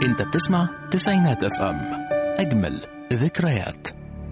انت بتسمع تسعينات اف ام اجمل ذكريات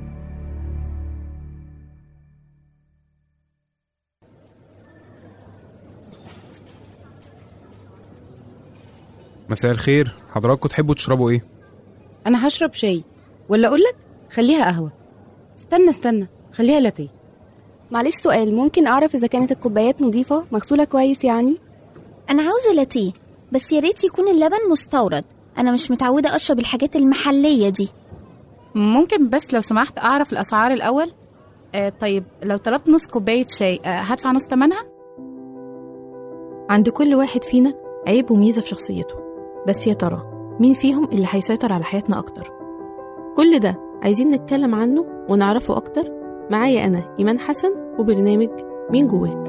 مساء الخير حضراتكم تحبوا تشربوا ايه انا هشرب شاي ولا اقول لك خليها قهوه استنى استنى خليها لاتيه معلش سؤال ممكن أعرف إذا كانت الكوبايات نظيفة مغسولة كويس يعني؟ أنا عاوزة لاتيه بس يا ريت يكون اللبن مستورد أنا مش متعودة أشرب الحاجات المحلية دي ممكن بس لو سمحت أعرف الأسعار الأول آه طيب لو طلبت نص كوباية شاي آه هدفع نص تمنها عند كل واحد فينا عيب وميزة في شخصيته بس يا ترى مين فيهم اللي هيسيطر على حياتنا أكتر كل ده عايزين نتكلم عنه ونعرفه أكتر معايا أنا إيمان حسن وبرنامج مين جواك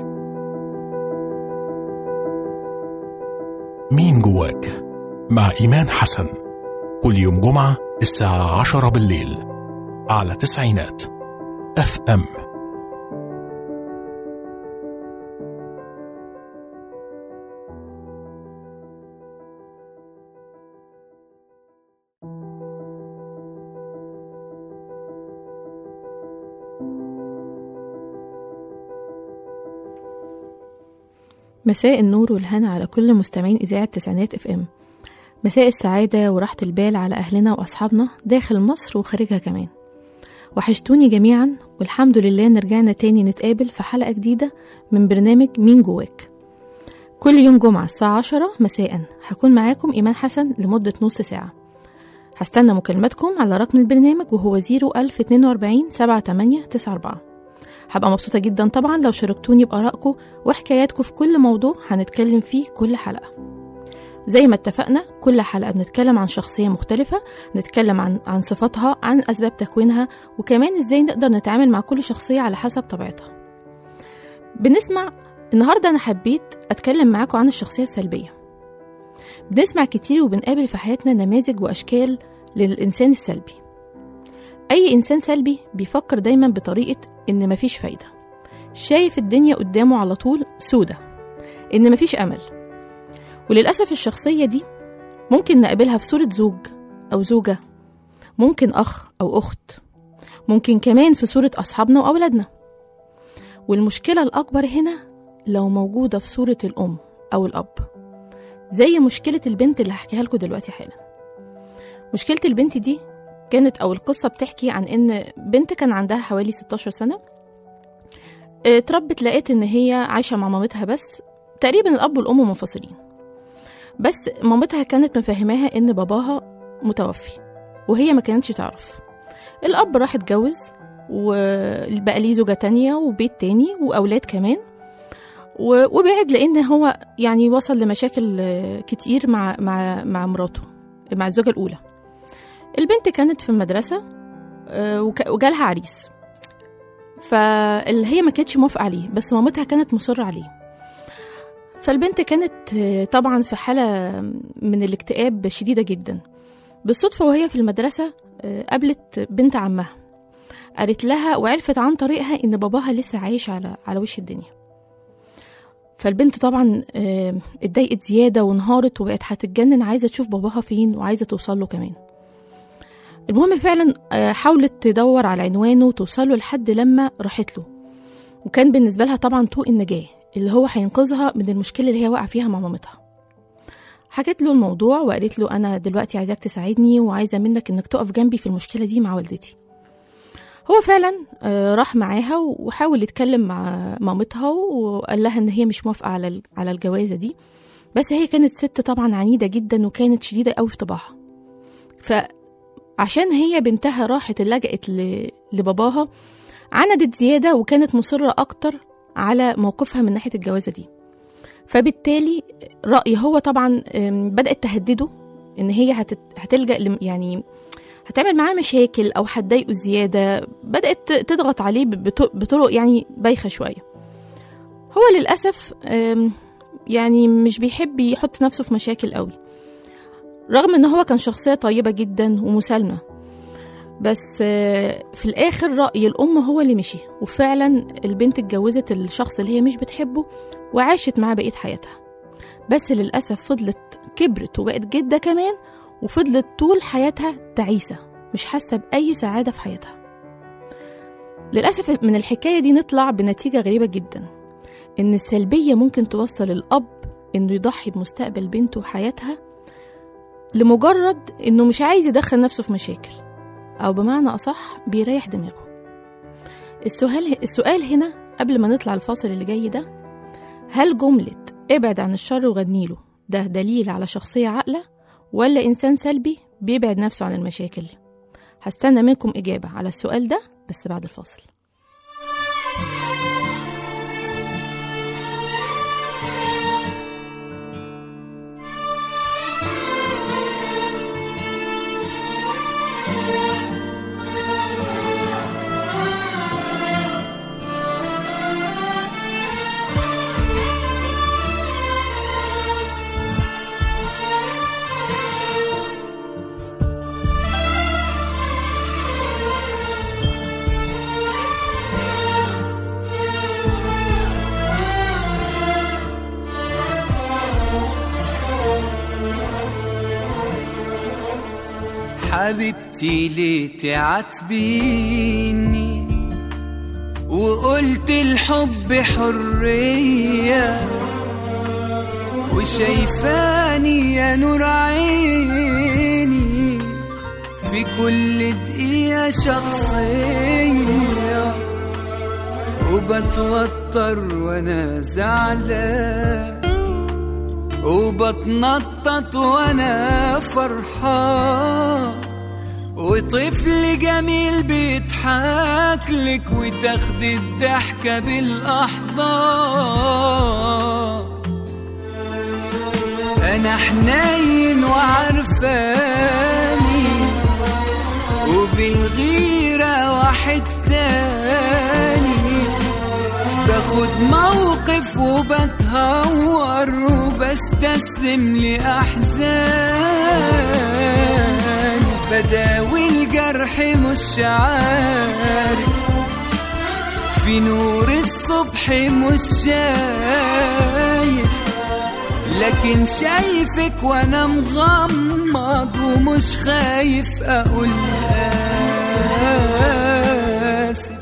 مين جواك مع إيمان حسن كل يوم جمعة الساعة عشرة بالليل على تسعينات اف ام مساء النور والهنا على كل مستمعين إذاعة تسعينات اف ام مساء السعادة وراحة البال على أهلنا وأصحابنا داخل مصر وخارجها كمان وحشتوني جميعا والحمد لله نرجعنا تاني نتقابل في حلقة جديدة من برنامج مين جواك كل يوم جمعة الساعة عشرة مساء هكون معاكم إيمان حسن لمدة نص ساعة هستنى مكالماتكم على رقم البرنامج وهو 01042 7894 هبقى مبسوطة جدا طبعا لو شاركتوني بآرائكم وحكاياتكم في كل موضوع هنتكلم فيه كل حلقة زي ما اتفقنا كل حلقة بنتكلم عن شخصية مختلفة نتكلم عن عن صفاتها عن أسباب تكوينها وكمان ازاي نقدر نتعامل مع كل شخصية على حسب طبيعتها بنسمع النهاردة أنا حبيت أتكلم معاكم عن الشخصية السلبية بنسمع كتير وبنقابل في حياتنا نماذج وأشكال للإنسان السلبي أي إنسان سلبي بيفكر دايما بطريقة إن مفيش فايدة شايف الدنيا قدامه على طول سودة إن مفيش أمل وللأسف الشخصية دي ممكن نقابلها في صورة زوج أو زوجة ممكن أخ أو أخت ممكن كمان في صورة أصحابنا وأولادنا والمشكلة الأكبر هنا لو موجودة في صورة الأم أو الأب زي مشكلة البنت اللي هحكيها لكم دلوقتي حالا مشكلة البنت دي كانت أو القصة بتحكي عن إن بنت كان عندها حوالي 16 سنة اتربت لقيت إن هي عايشة مع مامتها بس تقريبا الأب والأم منفصلين بس مامتها كانت مفهماها إن باباها متوفي وهي ما كانتش تعرف الأب راح اتجوز وبقى ليه زوجة تانية وبيت تاني وأولاد كمان و- وبعد لأن هو يعني وصل لمشاكل آه، كتير مع مع مع مراته مع الزوجة الأولى البنت كانت في المدرسة آه، وك- وجالها عريس فاللي هي ما كانتش موافقة عليه بس مامتها كانت مصرة عليه فالبنت كانت آه، طبعا في حالة من الاكتئاب شديدة جدا بالصدفة وهي في المدرسة آه، قابلت بنت عمها قالت لها وعرفت عن طريقها ان باباها لسه عايش على على وش الدنيا فالبنت طبعا آه، اتضايقت زيادة وانهارت وبقت هتتجنن عايزة تشوف باباها فين وعايزة توصل له كمان المهم فعلا آه، حاولت تدور على عنوانه وتوصله لحد لما راحت له وكان بالنسبة لها طبعا طوق النجاة اللي هو هينقذها من المشكلة اللي هي واقعة فيها مع مامتها حكت له الموضوع وقالت له أنا دلوقتي عايزاك تساعدني وعايزة منك إنك تقف جنبي في المشكلة دي مع والدتي هو فعلا آه، راح معاها وحاول يتكلم مع مامتها وقال لها إن هي مش موافقة على ال- على الجوازة دي بس هي كانت ست طبعا عنيدة جدا وكانت شديدة قوي في طباعها فعشان هي بنتها راحت لجأت ل- لباباها عندت زيادة وكانت مصرة أكتر على موقفها من ناحية الجوازة دي فبالتالي رأي هو طبعا أم، بدأت تهدده إن هي هتت- هتلجأ لم- يعني هتعمل معاه مشاكل أو هتضايقه زيادة بدأت تضغط عليه بط- بطرق يعني بايخة شوية هو للأسف أم، يعني مش بيحب يحط نفسه في مشاكل قوي رغم ان هو كان شخصية طيبة جدا ومسالمة بس آه، في الآخر رأي الأم هو اللي مشي وفعلا البنت اتجوزت الشخص اللي هي مش بتحبه وعاشت معاه بقية حياتها بس للأسف فضلت كبرت وبقت جدة كمان وفضلت طول حياتها تعيسة مش حاسة بأي سعادة في حياتها للأسف من الحكاية دي نطلع بنتيجة غريبة جدا إن السلبية ممكن توصل الأب إنه يضحي بمستقبل بنته وحياتها لمجرد إنه مش عايز يدخل نفسه في مشاكل أو بمعنى أصح بيريح دماغه السؤال السؤال هنا قبل ما نطلع الفاصل اللي جاي ده هل جملة ابعد عن الشر وغنيله ده دليل على شخصية عاقلة ولا إنسان سلبي بيبعد نفسه عن المشاكل هستنى منكم إجابة على السؤال ده بس بعد الفاصل حبيبتي ليه تعاتبيني وقلت الحب حرية وشايفاني يا نور عيني في كل دقيقة شخصية وبتوتر وانا زعلان وبتنطط وانا فرحان وطفل جميل بيضحك لك وتاخد الضحكة بالأحضان أنا حنين وعرفاني وبالغيرة واحد تاني باخد موقف وبتهور وبستسلم لأحزان بداوي الجرح مش عارف في نور الصبح مش شايف لكن شايفك وانا مغمض ومش خايف اقول اسف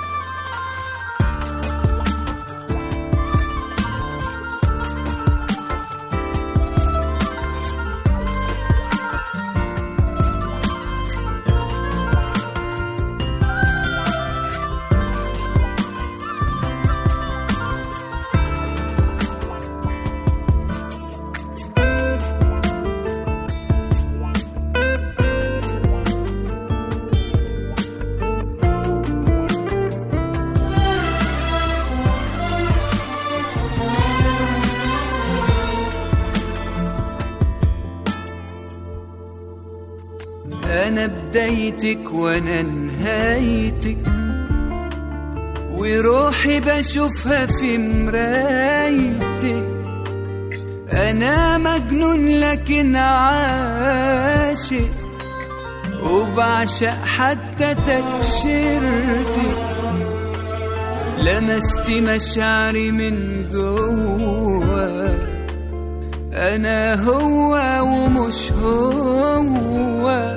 أنا بدايتك وأنا نهايتك وروحي بشوفها في مرايتك أنا مجنون لكن عاشق وبعشق حتى تكشيرتك لمست مشاعري من جوا أنا هو ومش هو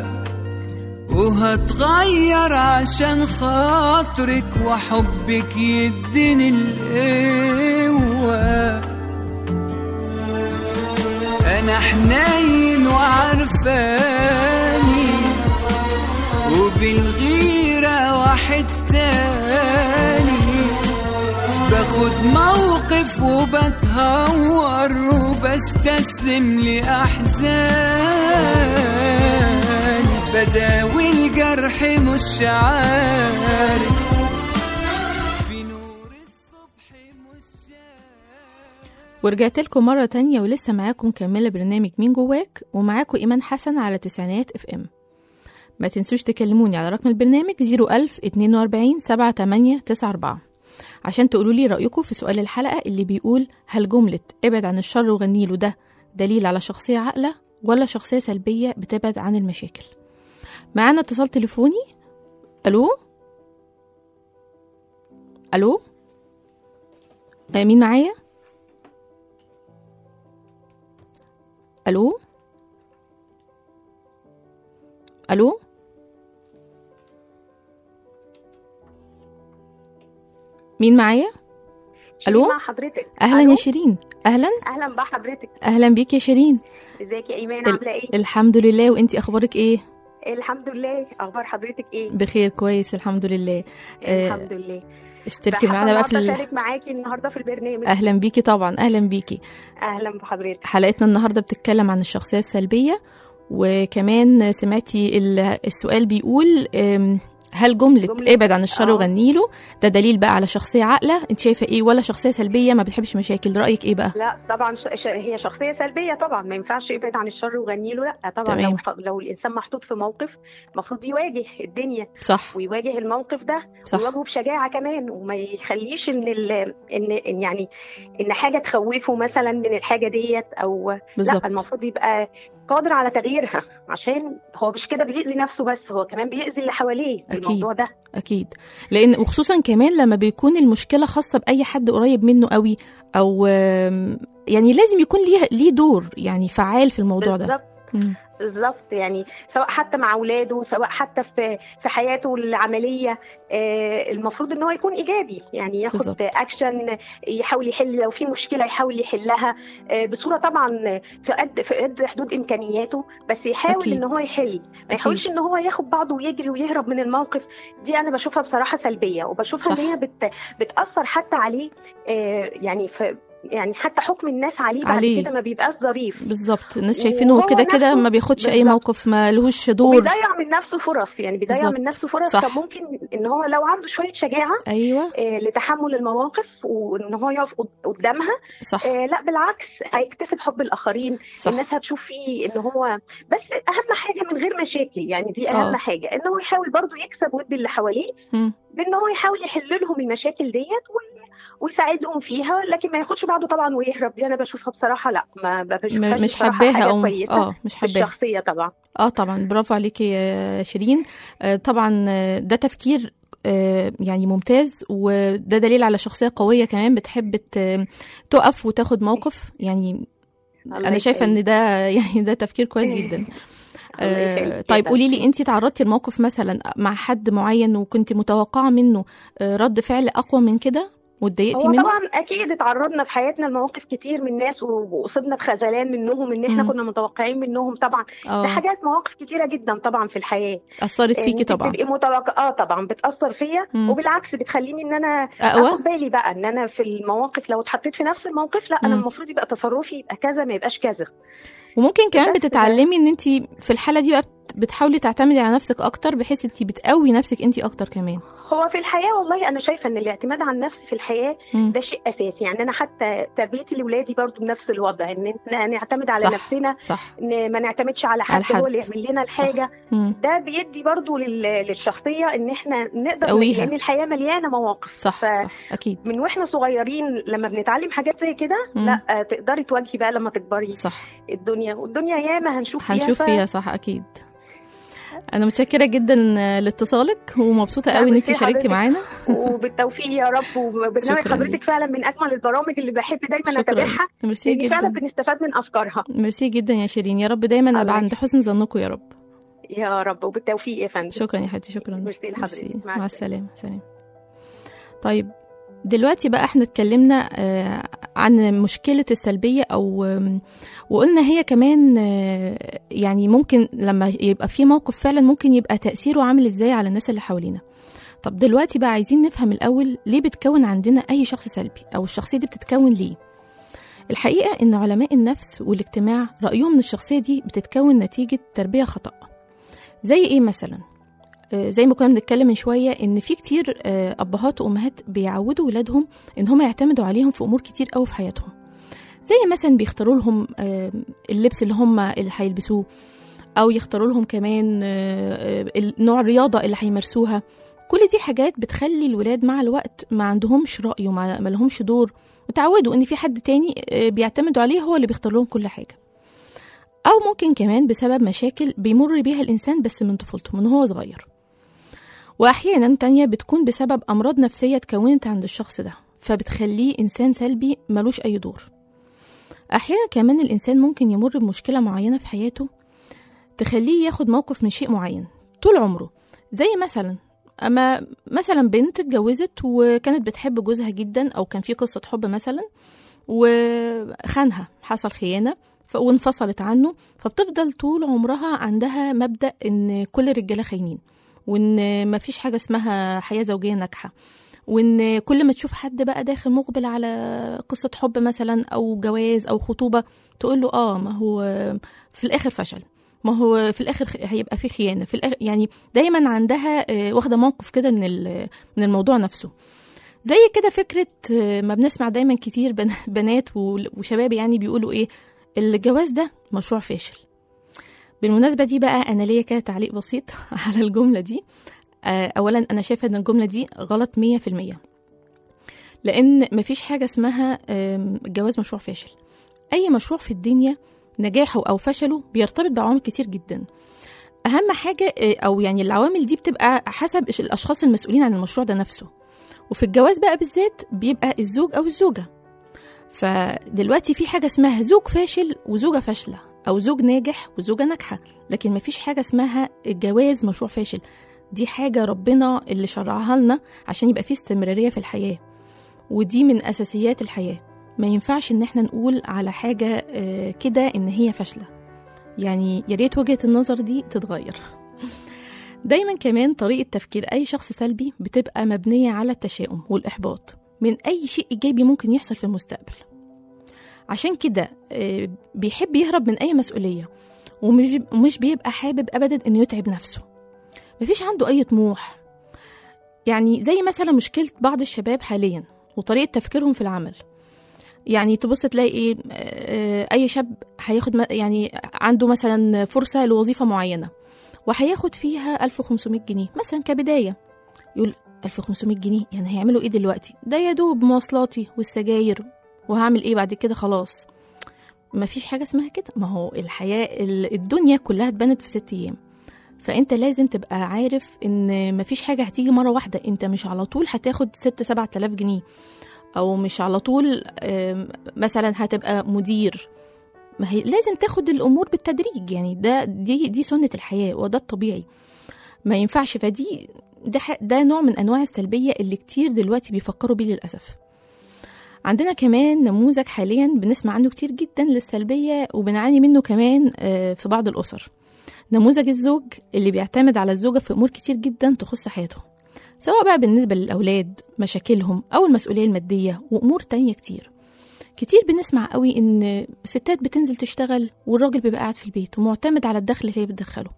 وهتغير عشان خاطرك وحبك يديني القوة أنا حنين وعرفاني وبالغيرة واحد تاني باخد موقف وبتهور وبستسلم لأحزان بداوي الجرح مش عارف في نور الصبح مش شايف ورجعت لكم مرة تانية ولسه معاكم مكملة برنامج مين جواك ومعاكم إيمان حسن على تسعينات اف ام ما تنسوش تكلموني على رقم البرنامج 01000 42 7894 عشان تقولوا لي رأيكم في سؤال الحلقة اللي بيقول هل جملة ابعد عن الشر وغنيله ده دليل على شخصية عاقلة ولا شخصية سلبية بتبعد عن المشاكل معانا اتصال تليفوني ألو ألو آه، مين معايا ألو الو مين معايا شيرين ألو؟ مع حضرتك اهلا ألو؟ يا شيرين اهلا اهلا بحضرتك اهلا بيك يا شيرين ازيك يا ايمان ال- عامله ايه الحمد لله وانتي اخبارك ايه الحمد لله اخبار حضرتك ايه بخير كويس الحمد لله آه، الحمد لله اشتركي حابة معانا بقى في النهارده ال... اشارك معاكي النهارده في البرنامج اهلا بيكي طبعا اهلا بيكي اهلا بحضرتك حلقتنا النهارده بتتكلم عن الشخصيه السلبيه وكمان سمعتي ال- السؤال بيقول أم، هل جملة, جملة- ابعد عن الشر آه. وغني له ده دليل بقى على شخصية عاقلة انت شايفة ايه ولا شخصية سلبية ما بتحبش مشاكل رأيك ايه بقى لا طبعا ش... ش... هي شخصيه سلبيه طبعا ما ينفعش يبعد عن الشر ويغني له لا طبعا تمام. لو ح... لو الانسان محطوط في موقف المفروض يواجه الدنيا صح ويواجه الموقف ده صح ويواجهه بشجاعه كمان وما يخليش ان ال... ان إن يعني ان حاجه تخوفه مثلا من الحاجه ديت او بالظبط لا المفروض يبقى قادر على تغييرها عشان هو مش كده بيأذي نفسه بس هو كمان بيأذي اللي حواليه أكيد. بالموضوع ده اكيد لان وخصوصا كمان لما بيكون المشكله خاصه باي حد قريب منه قوي او آم، يعني لازم يكون ليه ليه دور يعني فعال في الموضوع ده بالظبط مم. بالظبط يعني سواء حتى مع اولاده سواء حتى في في حياته العمليه آه، المفروض ان هو يكون ايجابي يعني ياخد بالظبط. اكشن يحاول يحل لو في مشكله يحاول يحلها آه، بصوره طبعا في قد في قد حدود امكانياته بس يحاول أكيد. ان هو يحل ما يحاولش ان هو ياخد بعضه ويجري ويهرب من الموقف دي انا بشوفها بصراحه سلبيه وبشوفها ان صح. هي بت بتاثر حتى عليه آه، يعني في يعني حتى حكم الناس عليه بعد عليه. كده ما بيبقاش ظريف بالظبط الناس شايفينه وهو كده كده نفسه- ما بياخدش اي بالظبط. موقف ما لهوش دور وبيضيع من نفسه فرص يعني بيضيع بالظبط. من نفسه فرص صح. كان ممكن ان هو لو عنده شويه شجاعه ايوه آه، لتحمل المواقف وان هو يقف قد- قدامها صح آه، لا بالعكس هيكتسب حب الاخرين صح الناس هتشوف فيه ان هو بس اهم حاجه من غير مشاكل يعني دي اهم آه. حاجه ان هو يحاول برضه يكسب ود اللي حواليه مم. بان هو يحاول يحل لهم المشاكل ديت و- ويساعدهم فيها لكن ما ياخدش بعضه طبعا ويهرب دي انا بشوفها بصراحه لا ما ب- بشوفهاش م- مش بصراحة حباها حاجه او كويسه اه مش في حباها الشخصيه طبعا اه طبعا برافو عليكي يا شيرين آه طبعا آه، ده تفكير آه يعني ممتاز وده دليل على شخصية قوية كمان بتحب ت- تقف وتاخد موقف يعني الله انا شايفة ان يخليك. ده يعني ده تفكير كويس جدا الله آه يخليك يا طيب فندم. قولي لي انت تعرضتي لموقف مثلا مع حد معين وكنت متوقعة منه آه رد فعل اقوى من كده واتضايقتي هو منه طبعا اكيد اتعرضنا في حياتنا لمواقف كتير من ناس و- واصبنا بخذلان منهم ان احنا مم. كنا متوقعين منهم طبعا ده اه حاجات مواقف كتيره جدا طبعا في الحياه اثرت آه، فيكي انت طبعا بتبقي متوقع اه طبعا بتاثر فيا مم. وبالعكس بتخليني ان انا اقوى اخد بالي بقى ان انا في المواقف لو اتحطيت في نفس الموقف لا انا مم. المفروض يبقى تصرفي يبقى كذا ما يبقاش كذا وممكن كمان بس ده- بتتعلمي ان انت في الحاله دي بقى بت- بتحاولي تعتمدي على نفسك اكتر بحيث انت بتقوي نفسك انت اكتر كمان هو في الحياه والله انا شايفه ان الاعتماد على النفس في الحياه مم. ده شيء اساسي يعني انا حتى تربيتي لاولادي برضو بنفس الوضع ان احنا نعتمد على صح. نفسنا صح ان ما نعتمدش على حد, على حد. هو اللي يعمل لنا الحاجه مم. ده بيدي برضو لل- للشخصيه ان احنا نقدر تقويها. لان الحياه مليانه مواقف صح ف- صح اكيد من واحنا صغيرين لما بنتعلم حاجات زي كده مم. لا آه، تقدري تواجهي بقى لما تكبري صح الدنيا والدنيا ياما هنشوف فيها هنشوف ف- فيها صح اكيد انا متشكره جدا لاتصالك ومبسوطه لا، قوي ان انت ميرسي شاركتي حضرتك. معانا وبالتوفيق يا رب وبرنامج شكراً حضرتك ليك. فعلا من اجمل البرامج اللي بحب دايما شكرا اتابعها ميرسي لان فعلا جدا بنستفاد من افكارها ميرسي جدا يا شيرين يا رب دايما الله ابقى عند حسن ظنكم يا رب يا رب وبالتوفيق يا فندم شكرا يا حبيبتي شكرا ميرسي لحضرتك. ميرسي. مع مع السلامة. السلامه سلام طيب دلوقتي بقى احنا اتكلمنا آه، عن مشكلة السلبية أو آم، وقلنا هي كمان آه، يعني ممكن لما يبقى في موقف فعلا ممكن يبقى تأثيره عامل ازاي على الناس اللي حوالينا طب دلوقتي بقى عايزين نفهم الأول ليه بتكون عندنا أي شخص سلبي أو الشخصية دي بتتكون ليه الحقيقة إن علماء النفس والاجتماع رأيهم إن الشخصية دي بتتكون نتيجة تربية خطأ زي إيه مثلا؟ آه، زي ما كنا بنتكلم من شوية إن في كتير آه، أبهات وأمهات بيعودوا ولادهم إن هم يعتمدوا عليهم في أمور كتير أوي في حياتهم زي مثلا بيختاروا لهم آه، اللبس اللي هم اللي هيلبسوه أو يختاروا لهم كمان آه، آه، نوع الرياضة اللي هيمارسوها كل دي حاجات بتخلي الولاد مع الوقت ما عندهمش رأي وما ما لهمش دور وتعودوا ان في حد تاني آه، بيعتمدوا عليه هو اللي بيختار لهم كل حاجه او ممكن كمان بسبب مشاكل بيمر بيها الانسان بس من طفولته من هو صغير واحيانا تانية بتكون بسبب امراض نفسيه اتكونت عند الشخص ده فبتخليه انسان سلبي ملوش اي دور احيانا كمان الانسان ممكن يمر بمشكله معينه في حياته تخليه ياخد موقف من شيء معين طول عمره زي مثلا اما مثلا بنت اتجوزت وكانت بتحب جوزها جدا او كان في قصه حب مثلا وخانها حصل خيانه ف- وانفصلت عنه فبتفضل طول عمرها عندها مبدا ان كل الرجاله خاينين وان مفيش حاجه اسمها حياه زوجيه ناجحه وان كل ما تشوف حد بقى داخل مقبل على قصه حب مثلا او جواز او خطوبه تقول له اه ما هو في الاخر فشل ما هو في الاخر خ- هيبقى في خيانه في الاخر يعني دايما عندها آه، واخده موقف كده من ال- من الموضوع نفسه زي كده فكره آه، ما بنسمع دايما كتير بن- بنات وال- وشباب يعني بيقولوا ايه الجواز ده مشروع فاشل بالمناسبه دي بقى انا ليا كده تعليق بسيط على الجمله دي آه، اولا انا شايفه ان الجمله دي غلط 100% لان مفيش حاجه اسمها آم، الجواز مشروع فاشل اي مشروع في الدنيا نجاحه او فشله بيرتبط بعوامل كتير جدا اهم حاجه آه، او يعني العوامل دي بتبقى حسب إش- الاشخاص المسؤولين عن المشروع ده نفسه وفي الجواز بقى بالذات بيبقى الزوج او الزوجه فدلوقتي في حاجه اسمها زوج فاشل وزوجه فاشله او زوج ناجح وزوجه ناجحه لكن مفيش حاجه اسمها الجواز مشروع فاشل دي حاجه ربنا اللي شرعها لنا عشان يبقى فيه استمراريه في الحياه ودي من اساسيات الحياه ما ينفعش ان احنا نقول على حاجه آه، كده ان هي فاشله يعني يا ريت وجهه النظر دي تتغير دايما كمان طريقه تفكير اي شخص سلبي بتبقى مبنيه على التشاؤم والاحباط من اي شيء ايجابي ممكن يحصل في المستقبل عشان كده آه، بيحب يهرب من اي مسؤوليه ومش ومش بيبقى حابب ابدا انه يتعب نفسه مفيش عنده اي طموح يعني زي مثلا مشكله بعض الشباب حاليا وطريقه تفكيرهم في العمل يعني تبص تلاقي ايه آه، اي شاب هياخد م- يعني عنده مثلا فرصه لوظيفه معينه وهياخد فيها 1500 جنيه مثلا كبدايه يقول 1500 جنيه يعني هيعملوا ايه دلوقتي ده يا دوب مواصلاتي والسجاير وهعمل ايه بعد كده خلاص مفيش حاجه اسمها كده ما هو الحياه ال- الدنيا كلها اتبنت في ست ايام فانت لازم تبقى عارف ان مفيش حاجه هتيجي مره واحده انت مش على طول هتاخد ست سبعة آلاف جنيه او مش على طول آم، مثلا هتبقى مدير ما هي لازم تاخد الامور بالتدريج يعني ده دي دي سنه الحياه وده الطبيعي ما ينفعش فدي ده ح- ده نوع من انواع السلبيه اللي كتير دلوقتي بيفكروا بيه للاسف عندنا كمان نموذج حاليا بنسمع عنه كتير جدا للسلبيه وبنعاني منه كمان آه، في بعض الاسر نموذج الزوج اللي بيعتمد على الزوجه في امور كتير جدا تخص حياته سواء بقى بالنسبه للاولاد مشاكلهم او المسؤوليه الماديه وامور تانية كتير كتير بنسمع قوي ان ستات بتنزل تشتغل والراجل بيبقى قاعد في البيت ومعتمد على الدخل اللي هي بتدخله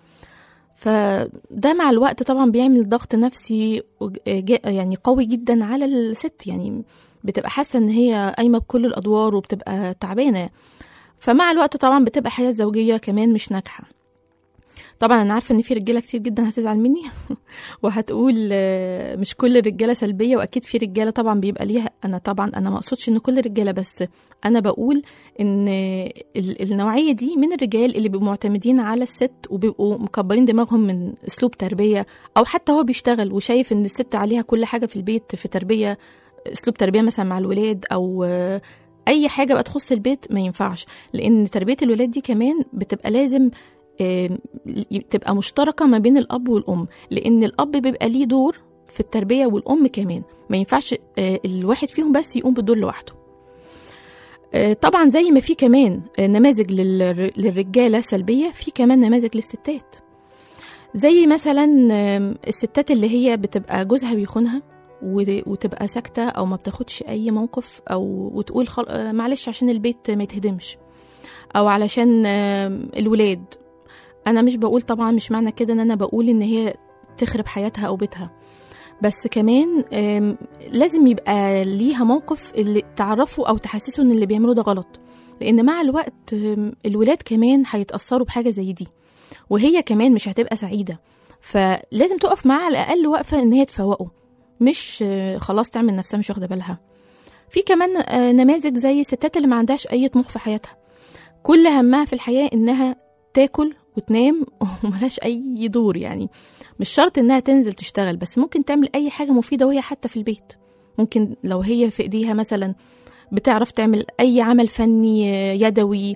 فده مع الوقت طبعا بيعمل ضغط نفسي وج- جا- يعني قوي جدا على الست يعني بتبقى حاسه ان هي قايمه بكل الادوار وبتبقى تعبانه فمع الوقت طبعا بتبقى حياه زوجيه كمان مش ناجحه طبعا انا عارفه ان في رجاله كتير جدا هتزعل مني وهتقول آه، مش كل الرجاله سلبيه واكيد في رجاله طبعا بيبقى ليها انا طبعا انا ما اقصدش ان كل الرجاله بس انا بقول ان ال- النوعيه دي من الرجال اللي بيبقوا معتمدين على الست وبيبقوا مكبرين دماغهم من اسلوب تربيه او حتى هو بيشتغل وشايف ان الست عليها كل حاجه في البيت في تربيه اسلوب تربيه مثلا مع الولاد او آه، اي حاجه بقى تخص البيت ما ينفعش لان تربيه الولاد دي كمان بتبقى لازم آم، تبقى مشتركه ما بين الاب والام لان الاب بيبقى ليه دور في التربيه والام كمان ما ينفعش آه، الواحد فيهم بس يقوم بالدور لوحده آه، طبعا زي ما في كمان آه، نماذج للر- للرجاله سلبيه في كمان نماذج للستات زي مثلا آم، الستات اللي هي بتبقى جوزها بيخونها و- وتبقى ساكته او ما بتاخدش اي موقف او وتقول خل... آه، معلش عشان البيت ما يتهدمش او علشان آم، الولاد انا مش بقول طبعا مش معنى كده ان انا بقول ان هي تخرب حياتها او بيتها بس كمان آم، لازم يبقى ليها موقف اللي تعرفه او تحسسه ان اللي بيعمله ده غلط لان مع الوقت آم، الولاد كمان هيتاثروا بحاجه زي دي وهي كمان مش هتبقى سعيده فلازم تقف معاه على الاقل وقفه ان هي تفوقه مش آه، خلاص تعمل نفسها مش واخده بالها في كمان آه، نماذج زي الستات اللي ما عندهاش اي طموح في حياتها كل همها في الحياه انها تاكل وتنام وملهاش اي دور يعني مش شرط انها تنزل تشتغل بس ممكن تعمل اي حاجه مفيده وهي حتى في البيت ممكن لو هي في ايديها مثلا بتعرف تعمل اي عمل فني آه، يدوي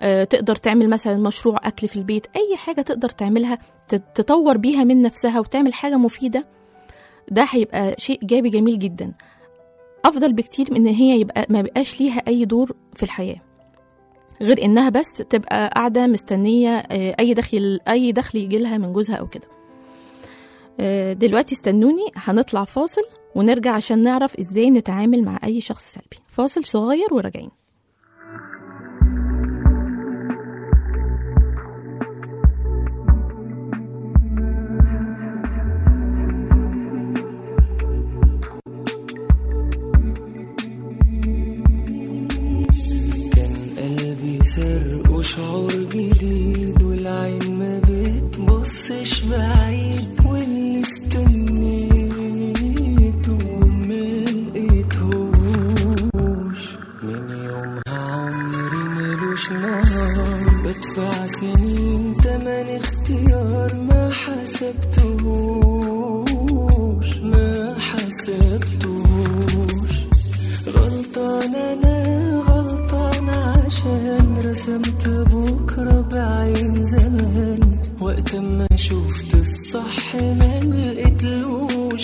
آه، تقدر تعمل مثلا مشروع أكل في البيت أي حاجة تقدر تعملها تت- تطور بيها من نفسها وتعمل حاجة مفيدة ده هيبقى شيء إيجابي جميل جدا أفضل بكتير من إن هي يبقى ما بقاش ليها أي دور في الحياة غير إنها بس تبقى قاعدة مستنية آه، أي دخل أي دخل يجيلها من جوزها أو كده آه، دلوقتي استنوني هنطلع فاصل ونرجع عشان نعرف ازاي نتعامل مع اي شخص سلبي فاصل صغير وراجعين كان قلبي سرق وشعور جديد والعين ما بتبصش بعيد واللي استنيته ما لقيتهوش من يومها عمري ملوش نهار بدفع سنين تمن اختيار ما حسبتهوش ما حسبتهوش غلطان انا غلطان عشان رسمت بكرة بعين زمان وقت ما شفت الصح ما لقيتلوش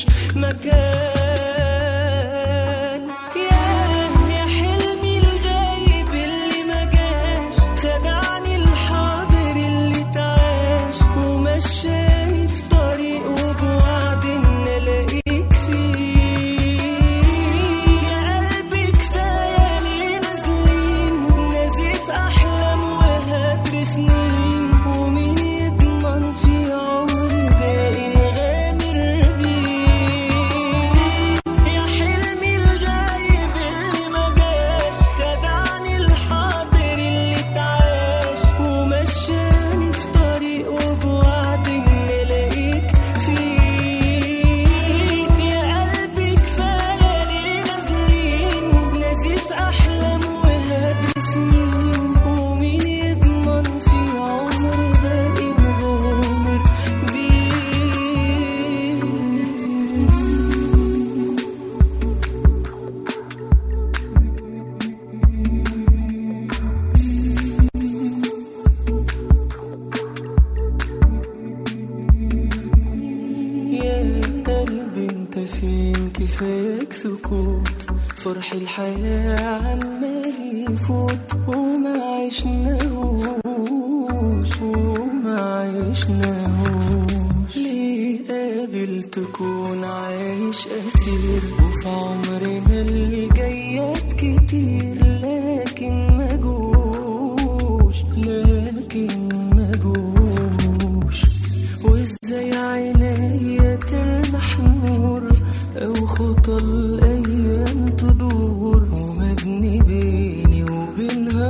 مكان يا يا حلمي الغايب اللي ما جاش خدعني الحاضر اللي تعاش ومشاني في طريق وبوعد ان الاقيك فيه يا قلبي كفايه ليه نازلين نزيف احلام وهدر سنين ومين يضمن في عمر باقي نغامر بيه يا حلمي الغايب اللي ما جاش خدعني الحاضر اللي تعاش ومشاني في طريق وبوعد ان الاقيك فيه يا قلبي كفايه ليه نازلين نزيف احلام وهدر سنين ومين يضمن في عمر باقي نغامر بيه يا قلبي انت فين كفاك سكوت فرح الحياة عمال يفوت وما عشناهوش وما عشناهوش ليه قابل تكون عايش أسير وفي عمرنا الجايات كتير لكن ما جوش لكن ما جوش وازاي عينيا تلمح نور او خطى الايام تدور ومبني بيني وبينها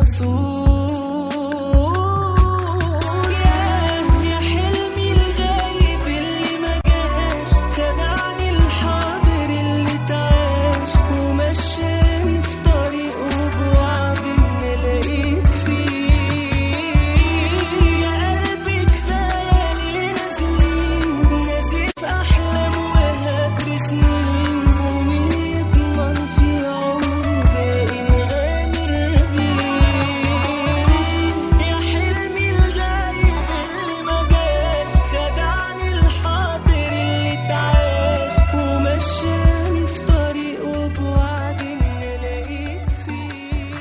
سور يا يا حلمي الغايب اللي ما جاش خدعني الحاضر اللي تعاش ومشاني في طريق وبوعد ان الاقيك فيه يا قلبي كفايه ليه نازلين نزيف احلام وهدر سنين ومين يضمن في عمر باقي نغامر بيه يا حلمي الغايب اللي ما جاش خدعني الحاضر اللي تعاش ومشاني في طريق وبوعد ان الاقيك فيه يا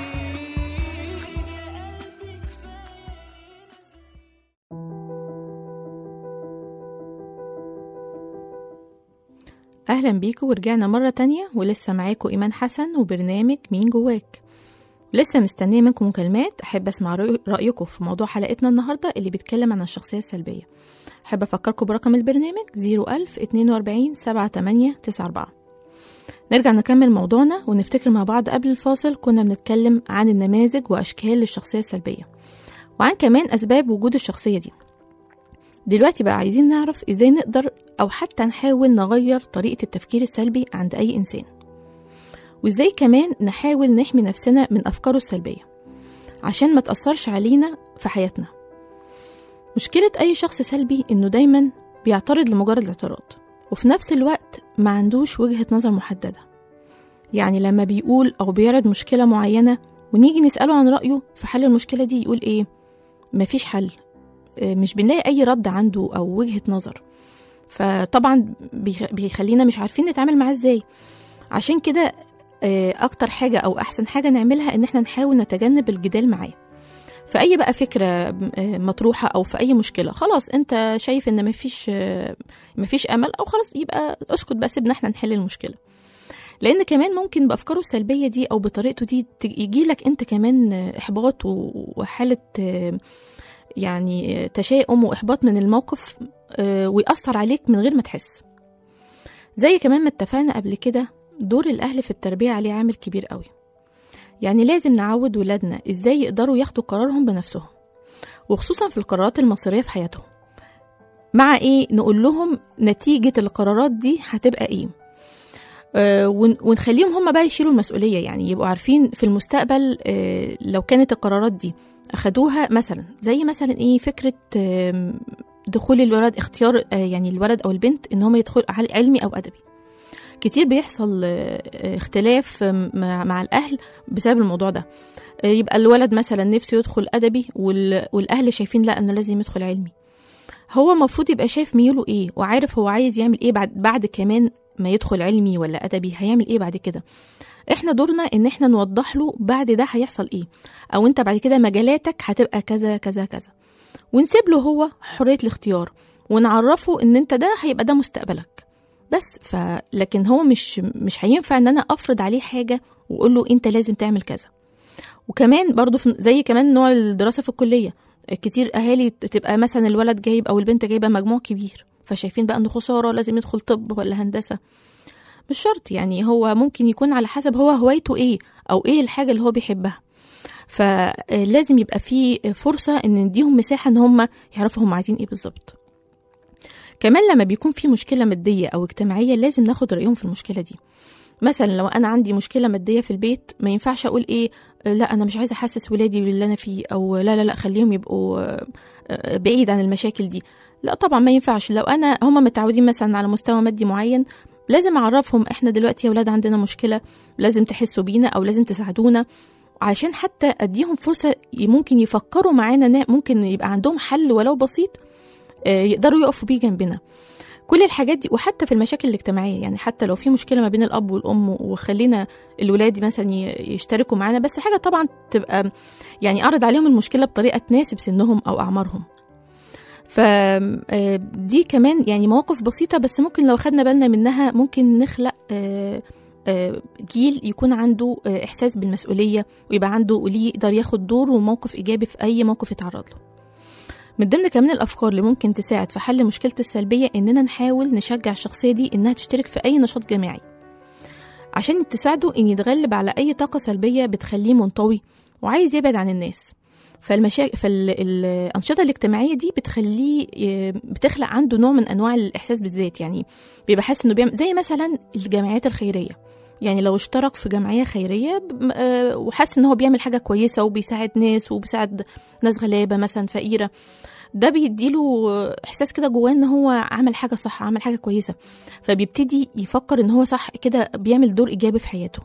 قلبي كفايه أهلا بيكم ورجعنا مرة تانية ولسه معاكم إيمان حسن وبرنامج مين جواك لسه مستنية منكم مكالمات أحب أسمع رأي- رأيكم في موضوع حلقتنا النهاردة اللي بيتكلم عن الشخصية السلبية أحب أفكركم برقم البرنامج 01000 42 7894 نرجع نكمل موضوعنا ونفتكر مع بعض قبل الفاصل كنا بنتكلم عن النماذج وأشكال للشخصية السلبية وعن كمان أسباب وجود الشخصية دي دلوقتي بقى عايزين نعرف ازاي نقدر او حتى نحاول نغير طريقة التفكير السلبي عند اي انسان وازاي كمان نحاول نحمي نفسنا من افكاره السلبية عشان ما تأثرش علينا في حياتنا مشكلة اي شخص سلبي انه دايما بيعترض لمجرد الاعتراض وفي نفس الوقت ما عندوش وجهة نظر محددة يعني لما بيقول او بيعرض مشكلة معينة ونيجي نسأله عن رأيه في حل المشكلة دي يقول إيه مفيش حل آه، مش بنلاقي أي رد عنده أو وجهة نظر فطبعا بيخ- بيخلينا مش عارفين نتعامل معاه إزاي عشان كده آه، أكتر حاجة أو أحسن حاجة نعملها إن إحنا نحاول نتجنب الجدال معاه في أي بقى فكرة آه، مطروحة أو في أي مشكلة خلاص أنت شايف إن مفيش آه، مفيش أمل أو خلاص يبقى اسكت بقى سيبنا إحنا نحل المشكلة لان كمان ممكن بافكاره السلبيه دي او بطريقته دي يجي لك انت كمان احباط و- وحاله آه، يعني آه، تشاؤم واحباط من الموقف آه، ويأثر عليك من غير ما تحس زي كمان ما اتفقنا قبل كده دور الاهل في التربيه عليه عامل كبير قوي يعني لازم نعود ولادنا ازاي يقدروا ياخدوا قرارهم بنفسهم وخصوصا في القرارات المصيريه في حياتهم مع ايه نقول لهم نتيجه القرارات دي هتبقى ايه آه، ون- ونخليهم هم بقى يشيلوا المسؤولية يعني يبقوا عارفين في المستقبل آه، لو كانت القرارات دي أخدوها مثلا زي مثلا إيه فكرة آم، دخول الولد اختيار آه، يعني الولد أو البنت إن هم يدخل عل- علمي أو أدبي كتير بيحصل آه، آه، اختلاف آم، مع مع الأهل بسبب الموضوع ده آه، يبقى الولد مثلا نفسه يدخل أدبي وال- والأهل شايفين لا إنه لازم يدخل علمي هو المفروض يبقى شايف ميوله ايه وعارف هو عايز يعمل ايه بعد بعد كمان ما يدخل علمي ولا ادبي هيعمل ايه بعد كده احنا دورنا ان احنا نوضح له بعد ده هيحصل ايه او انت بعد كده مجالاتك هتبقى كذا كذا كذا ونسيب له هو حريه الاختيار ونعرفه ان انت ده هيبقى ده مستقبلك بس ف لكن هو مش مش هينفع ان انا افرض عليه حاجه واقول له انت لازم تعمل كذا وكمان برضو في زي كمان نوع الدراسه في الكليه كتير اهالي تبقى مثلا الولد جايب او البنت جايبه مجموع كبير فشايفين بقى انه خساره لازم يدخل طب ولا هندسه مش شرط يعني هو ممكن يكون على حسب هو هوايته ايه او ايه الحاجه اللي هو بيحبها فلازم يبقى في فرصه ان نديهم مساحه ان هم يعرفوا هم عايزين ايه بالظبط كمان لما بيكون في مشكله ماديه او اجتماعيه لازم ناخد رايهم في المشكله دي مثلا لو انا عندي مشكله ماديه في البيت ما ينفعش اقول ايه لا انا مش عايزه احسس ولادي باللي انا فيه او لا لا لا خليهم يبقوا آه، آه، بعيد عن المشاكل دي لا طبعا ما ينفعش لو انا هم متعودين مثلا على مستوى مادي معين لازم اعرفهم احنا دلوقتي يا ولاد عندنا مشكله لازم تحسوا بينا او لازم تساعدونا عشان حتى اديهم فرصه ي- ممكن يفكروا معانا نا- ممكن يبقى عندهم حل ولو بسيط آه، يقدروا يقفوا بيه جنبنا كل الحاجات دي وحتى في المشاكل الاجتماعيه يعني حتى لو في مشكله ما بين الاب والام وخلينا الولاد مثلا ي- يشتركوا معانا بس حاجه طبعا تبقى يعني اعرض عليهم المشكله بطريقه تناسب سنهم او اعمارهم فدي كمان يعني مواقف بسيطة بس ممكن لو خدنا بالنا منها ممكن نخلق آه، آه، جيل يكون عنده آه، إحساس بالمسؤولية ويبقى عنده وليه يقدر ياخد دور وموقف إيجابي في أي موقف يتعرض له من ضمن كمان الأفكار اللي ممكن تساعد في حل مشكلة السلبية إننا نحاول نشجع الشخصية دي إنها تشترك في أي نشاط جماعي عشان تساعده إن يتغلب على أي طاقة سلبية بتخليه منطوي وعايز يبعد عن الناس فالمشا... فالأنشطة الاجتماعية دي بتخليه ي- بتخلق عنده نوع من أنواع الإحساس بالذات يعني بيبقى حاسس إنه بيعمل زي مثلا الجمعيات الخيرية يعني لو اشترك في جمعية خيرية ب- آه، وحس إن هو بيعمل حاجة كويسة وبيساعد ناس وبيساعد ناس غلابة مثلا فقيرة ده بيديله إحساس كده جواه إن هو عمل حاجة صح عمل حاجة كويسة فبيبتدي يفكر إن هو صح كده بيعمل دور إيجابي في حياته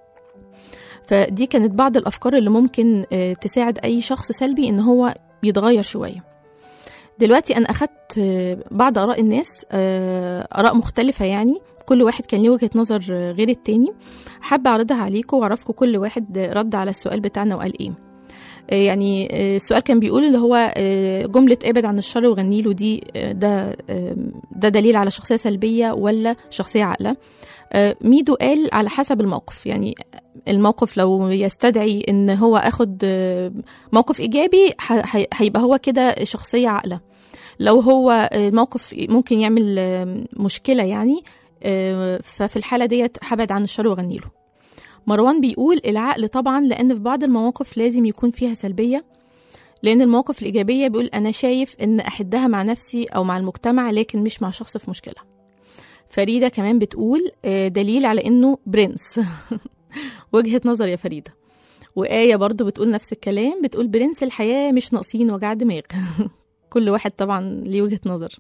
فدي كانت بعض الأفكار اللي ممكن آه، تساعد أي شخص سلبي إن هو يتغير شوية دلوقتي أنا أخدت آه، بعض آراء الناس آه، آراء مختلفة يعني كل واحد كان ليه وجهة نظر آه، غير التاني حابة أعرضها عليكم وأعرفكم كل واحد آه، رد على السؤال بتاعنا وقال إيه آه، يعني آه، السؤال كان بيقول اللي هو آه، جملة ابعد عن الشر وغني له دي آه، ده آه، ده دليل على شخصية سلبية ولا شخصية عاقلة آه، ميدو قال على حسب الموقف يعني الموقف لو يستدعي ان هو اخد آه، موقف ايجابي ح- ح- هيبقى هو كده شخصيه عاقله لو هو الموقف ممكن يعمل آه، مشكله يعني آه، ففي الحاله ديت هبعد عن الشر واغني له مروان بيقول العقل طبعا لان في بعض المواقف لازم يكون فيها سلبيه لان المواقف الايجابيه بيقول انا شايف ان احدها مع نفسي او مع المجتمع لكن مش مع شخص في مشكله فريده كمان بتقول آه، دليل على انه برنس وجهة نظر يا فريدة وآية برضو بتقول نفس الكلام بتقول برنس الحياة مش ناقصين وجع دماغ كل واحد طبعا ليه وجهة نظر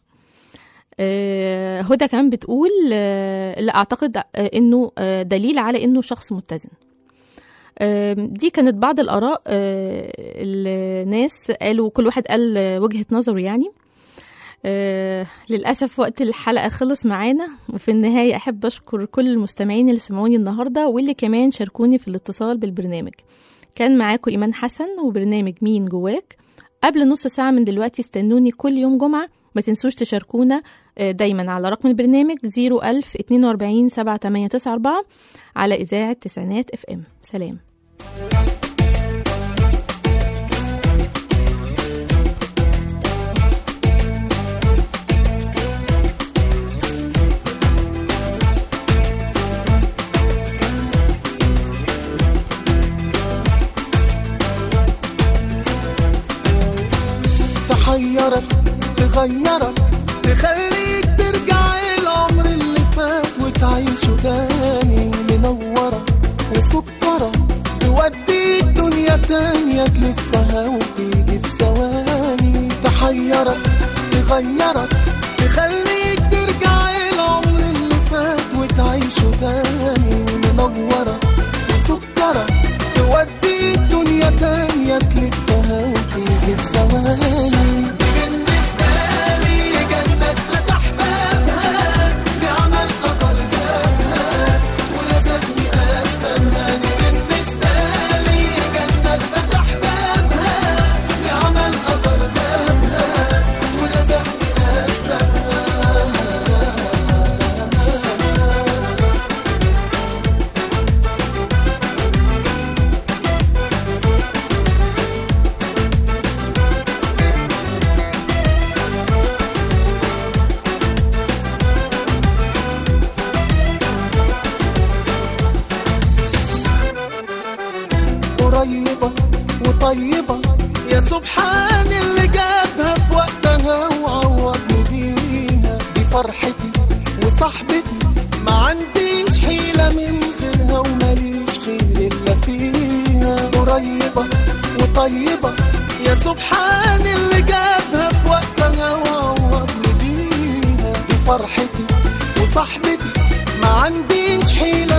آه، هدى كمان بتقول آه، لا أعتقد آه، إنه آه، دليل على إنه شخص متزن آم، دي كانت بعض الآراء آه، الناس قالوا كل واحد قال آه، وجهة نظره يعني آه، للأسف وقت الحلقة خلص معانا وفي النهاية أحب أشكر كل المستمعين اللي سمعوني النهاردة واللي كمان شاركوني في الاتصال بالبرنامج كان معاكم إيمان حسن وبرنامج مين جواك قبل نص ساعة من دلوقتي استنوني كل يوم جمعة ما تنسوش تشاركونا آه، دايما على رقم البرنامج 01000 42 7894 على إذاعة تسعينات اف ام سلام تحيرك تغيرك تخليك ترجع العمر اللي فات وتعيشه تاني منورة وسكرة توديك دنيا تانية تلفها وتيجي في ثواني تحيرك تغيرك تخليك ترجع العمر اللي فات وتعيشه تاني منورة وسكرة توديك دنيا تانية تلفها وتيجي في ثواني بالنسبة لي جنة فتح بابها نعمة قطر جابها ولازمني أفهمها بالنسبة لي جنة فتح بابها نعمة قطر جابها ولازمني أفهمها قريبة وطيبة يا سبحان اللي جابها في وقتها وعوضني بيها دي فرحتي وصاحبتي ما عنديش حيلة من غيرها وماليش خير إلا فيها قريبة وطيبة يا سبحان اللي جابها في وقتها وعوضني بيها دي فرحتي وصاحبتي ما عنديش حيلة